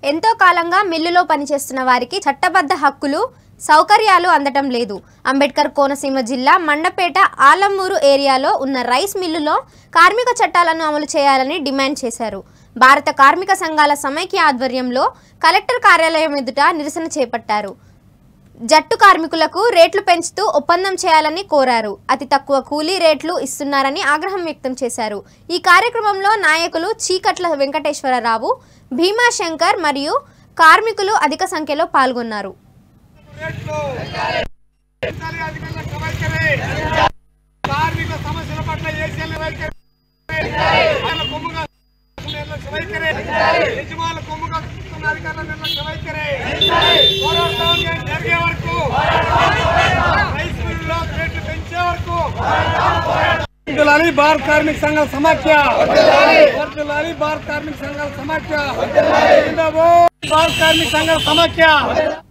ఎంతో కాలంగా మిల్లులో పనిచేస్తున్న వారికి చట్టబద్ధ హక్కులు సౌకర్యాలు అందటం లేదు అంబేద్కర్ కోనసీమ జిల్లా మండపేట ఆలమ్మూరు ఏరియాలో ఉన్న రైస్ మిల్లులో కార్మిక చట్టాలను అమలు చేయాలని డిమాండ్ చేశారు భారత కార్మిక సంఘాల సమైక్య ఆధ్వర్యంలో కలెక్టర్ కార్యాలయం ఎదుట నిరసన చేపట్టారు జట్టు కార్మికులకు రేట్లు పెంచుతూ ఒప్పందం చేయాలని కోరారు అతి తక్కువ కూలీ రేట్లు ఇస్తున్నారని ఆగ్రహం వ్యక్తం చేశారు ఈ కార్యక్రమంలో నాయకులు చీకట్ల వెంకటేశ్వరరావు భీమాశంకర్ మరియు కార్మికులు అధిక సంఖ్యలో పాల్గొన్నారు రేట్లు పెంచాలి అధికారుల వైఖరి కార్మిక సమస్యల పట్ల ఏసీఎల్ వైఖరి వాళ్ళ కొమ్ముగా నిర్లక్ష్య వైఖరి యజమానుల కొమ్ముగా చూస్తున్న అధికారుల నిర్లక్ష్య వైఖరి పోరాటం జరిగే వరకు రైస్ మిల్లులో రేట్లు పెంచే వరకు వర్ధిల్లాలి భారత కార్మిక సంఘాల సమాఖ్య వర్ధిల్లాలి భారత కార్మిక సంఘాల సమాఖ్య జిందాబాద్ భారత కార్మిక సంఘాల సమాఖ్య